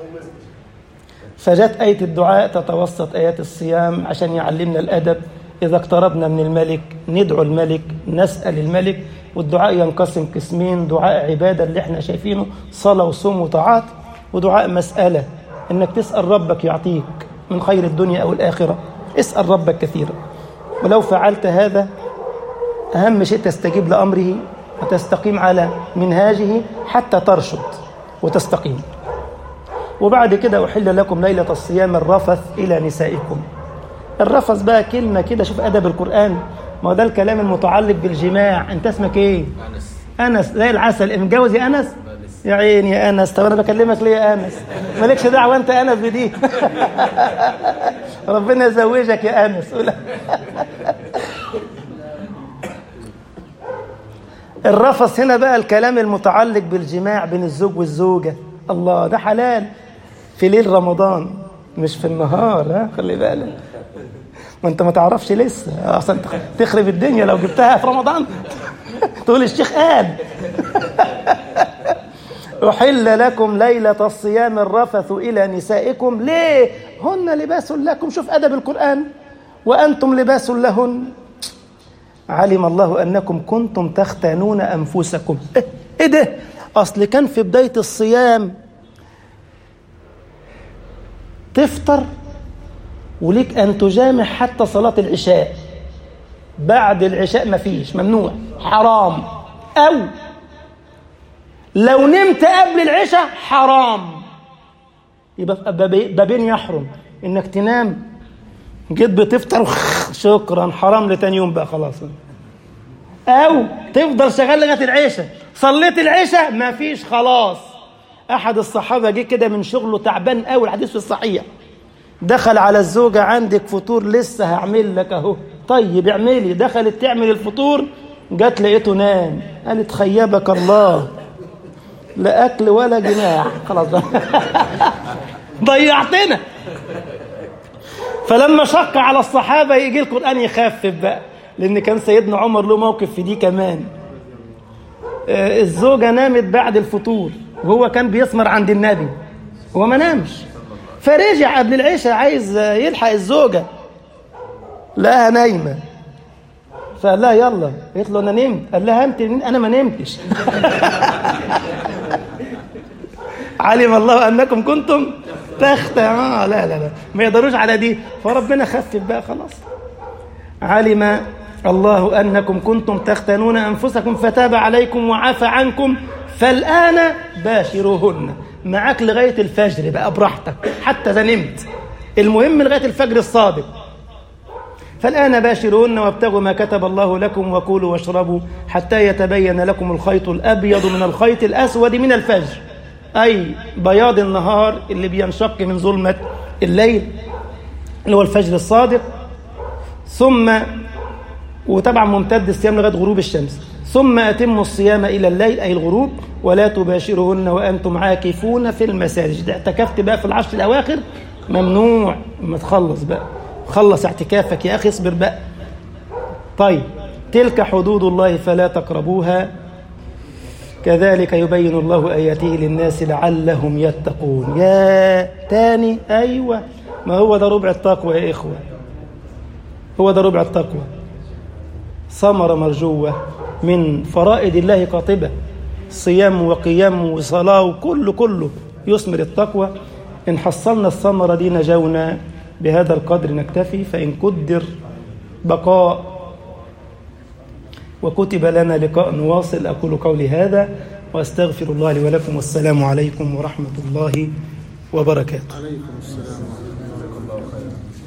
Speaker 1: فجت آية الدعاء تتوسط آيات الصيام عشان يعلمنا الأدب إذا اقتربنا من الملك ندعو الملك نسأل الملك والدعاء ينقسم قسمين دعاء عبادة اللي احنا شايفينه صلاة وصوم وطاعات ودعاء مسألة إنك تسأل ربك يعطيك من خير الدنيا أو الآخرة اسأل ربك كثيرا ولو فعلت هذا أهم شيء تستجيب لأمره وتستقيم على منهاجه حتى ترشد وتستقيم وبعد كده أحل لكم ليلة الصيام الرفث إلى نسائكم الرفث بقى كلمة كده شوف أدب القرآن ما هو ده الكلام المتعلق بالجماع أنت اسمك إيه؟
Speaker 3: أنس
Speaker 1: أنس زي العسل متجوز يا أنس؟ يا عيني يا أنس طب أنا بكلمك ليه يا أنس؟ مالكش دعوة أنت أنس بدي ربنا يزوجك يا أنس الرفث هنا بقى الكلام المتعلق بالجماع بين الزوج والزوجة الله ده حلال في ليل رمضان مش في النهار ها خلي بالك ما انت ما تعرفش لسه اصلا تخرب الدنيا لو جبتها في رمضان تقول الشيخ قال أحل لكم ليلة الصيام الرفث إلى نسائكم ليه؟ هن لباس لكم شوف أدب القرآن وأنتم لباس لهن علم الله أنكم كنتم تختانون أنفسكم إيه, إيه ده؟ أصل كان في بداية الصيام تفطر وليك أن تجامع حتى صلاة العشاء بعد العشاء مفيش ممنوع حرام أو لو نمت قبل العشاء حرام يبقى بابين يحرم انك تنام جيت بتفطر شكرا حرام لتاني يوم بقى خلاص او تفضل شغال لغايه العشاء صليت العشاء ما فيش خلاص احد الصحابه جه كده من شغله تعبان قوي الحديث في الصحيح دخل على الزوجه عندك فطور لسه هعمل لك اهو طيب اعملي دخلت تعمل الفطور جت لقيته نام قالت خيبك الله لا اكل ولا جماع خلاص ضيعتنا فلما شق على الصحابه يجي القران يخفف بقى لان كان سيدنا عمر له موقف في دي كمان الزوجه نامت بعد الفطور وهو كان بيسمر عند النبي هو ما نامش فرجع قبل العشاء عايز يلحق الزوجه لقاها نايمه فقال لها يلا قالت له انا نمت قال لها انت انا ما نمتش علم الله انكم كنتم تخت آه لا لا لا ما يقدروش على دي فربنا خفف بقى خلاص علم الله انكم كنتم تختنون انفسكم فتاب عليكم وعفى عنكم فالان باشروهن معاك لغايه الفجر بقى براحتك حتى اذا نمت المهم لغايه الفجر الصادق فالآن باشروهن وابتغوا ما كتب الله لكم وكلوا واشربوا حتى يتبين لكم الخيط الأبيض من الخيط الأسود من الفجر أي بياض النهار اللي بينشق من ظلمة الليل اللي هو الفجر الصادق ثم وطبعا ممتد الصيام لغاية غروب الشمس ثم أتموا الصيام إلى الليل أي الغروب ولا تباشرهن وأنتم عاكفون في المساجد اعتكفت بقى في العشر الأواخر ممنوع ما تخلص بقى خلص اعتكافك يا أخي اصبر بقى طيب تلك حدود الله فلا تقربوها كذلك يبين الله آياته للناس لعلهم يتقون يا تاني أيوة ما هو ده ربع التقوى يا إخوة هو ده ربع التقوى ثمرة مرجوة من فرائض الله قاطبة صيام وقيام وصلاة وكله كله يثمر التقوى إن حصلنا الثمرة دي نجونا بهذا القدر نكتفي فإن قدر بقاء وكتب لنا لقاء نواصل أقول قولي هذا وأستغفر الله لي ولكم والسلام عليكم ورحمة الله وبركاته
Speaker 3: عليكم السلام